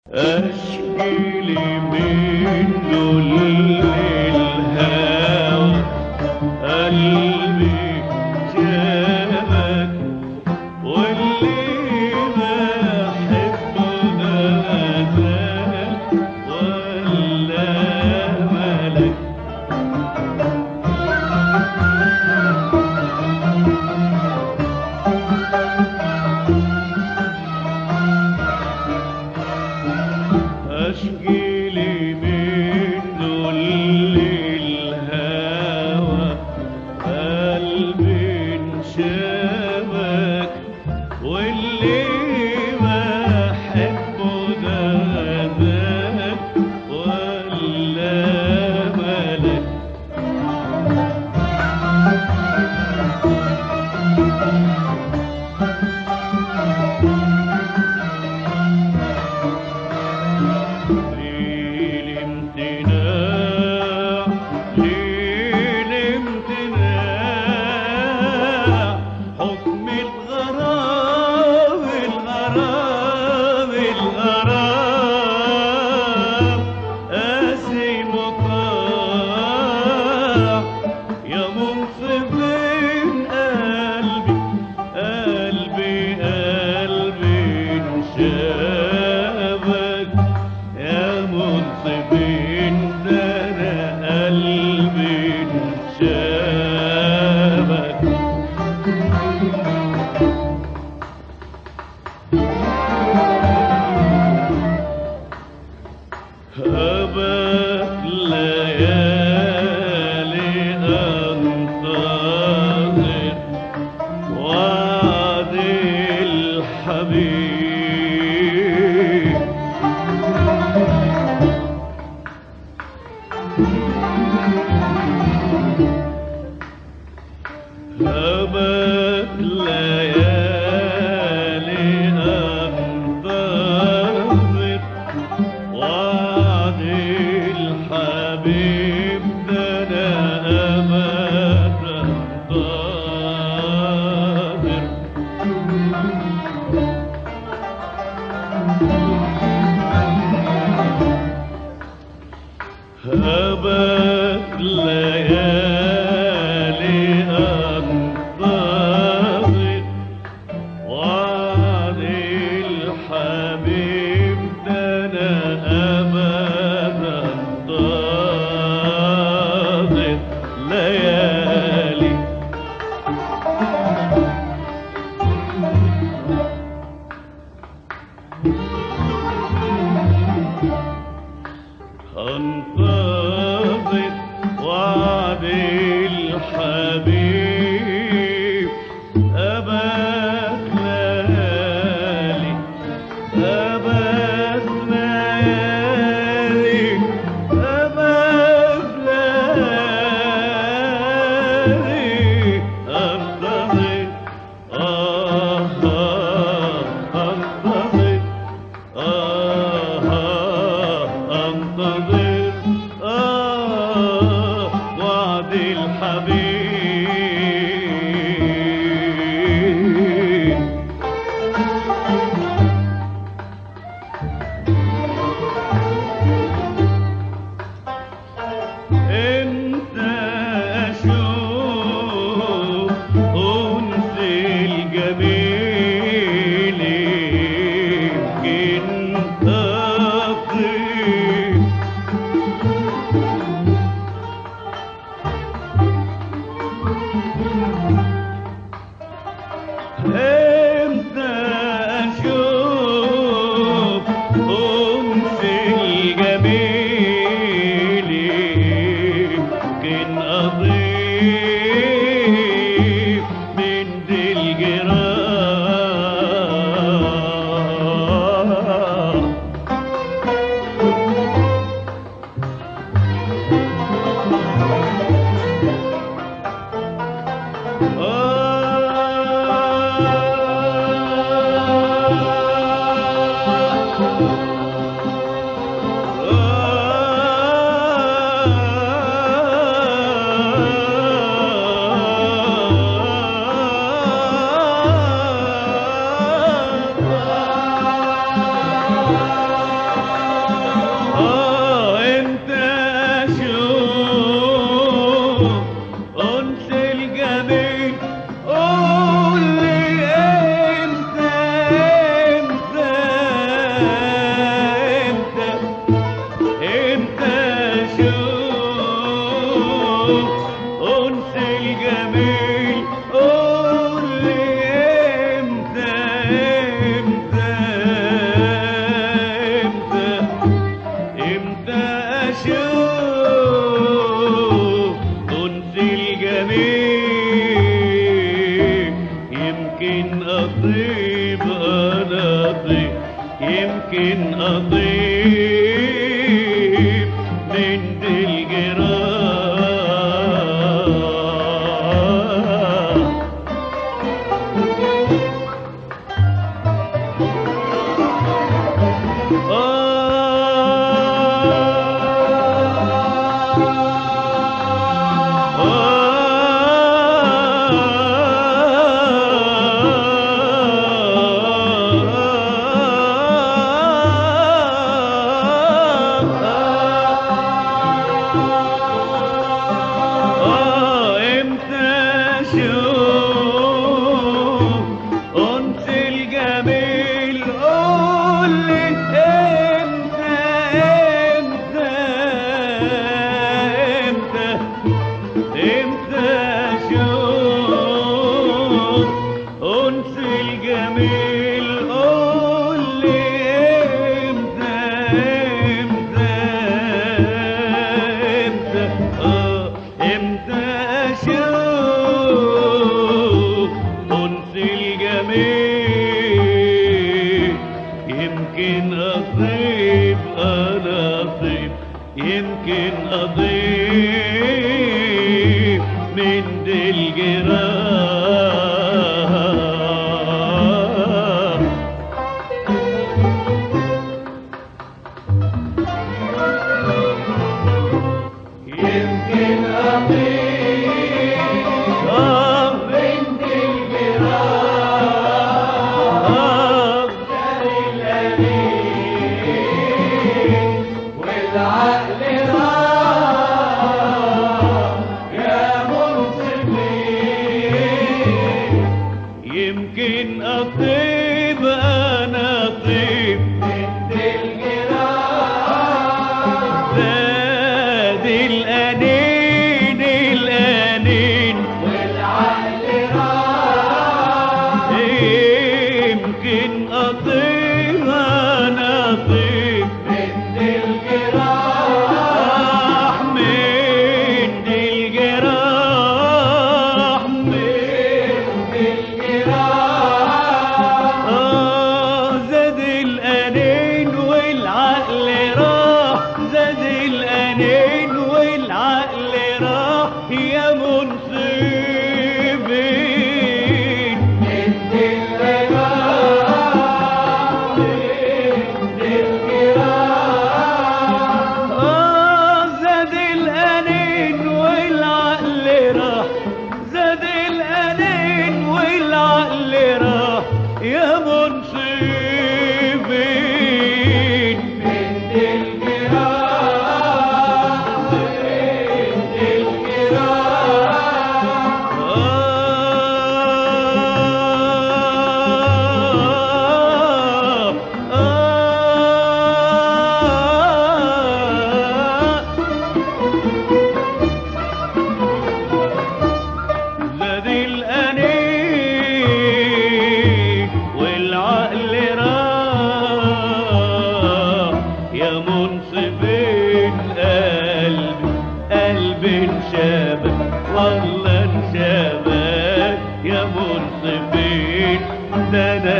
أشكي لي منه الهوى قلبي شابك واللي بحبه أزال ولا ملك أشكي لي منه الهوى قلبي انشبك واللي بحبه ده ذاك ولا ملك للامتناع للامتناع حكم الغرام الغرام الغرام قاسي مطاع يا منصفين قلبي قلبي قلبي انشابك يا منصفين ده انا قلبي انشابك هبت ليالي انتظر وعد الحبيب هبت ليالي انتظر وعد الحبيب ده انا ابد انتظر هبت ليالي انتظر وعد الحبيب ده انا ابد انتظر ليالي انتظر وعد الحبيب أبد ليالي أبد ليالي أبد ليالي انتظر آه آه انتظر آه أنتظر آه وعد الحبيب انت اشوف انس الجميل يمكن اطيب انت اشوف انس أطيب من دي الجراح امتى اشوف انت الجميل قول لي امتى امتى امتى امتى اشوف انت الجميل قول لي امتى امتى امتى اه امتى اشوف انت الجميل يمكن اطيب انا اطيب يمكن اضيب من دي الجراح يمكن أطيب آه بنت الجراح آه الأليم والعقل راح يا منصفين يمكن اطيب انا اطيب بنت الجراح زاد الانين الانين والعقل راح يمكن اطيب انا اطيب بنت الجراح من الجراح من بنت الجراح آه زاد الأنين والعقل راح زاد الأنين والعقل راح يا منصبين بنت الجراح بنت الجراح آه زاد الأنين والعقل راح زاد الأنين والعقل راح يا منصبين بنت الجراح بنت الجراح آه آه زاد الأنين والعقل راح يا منصفين قلبي قلبي انشبك والله انشبك يا منصفين ده انا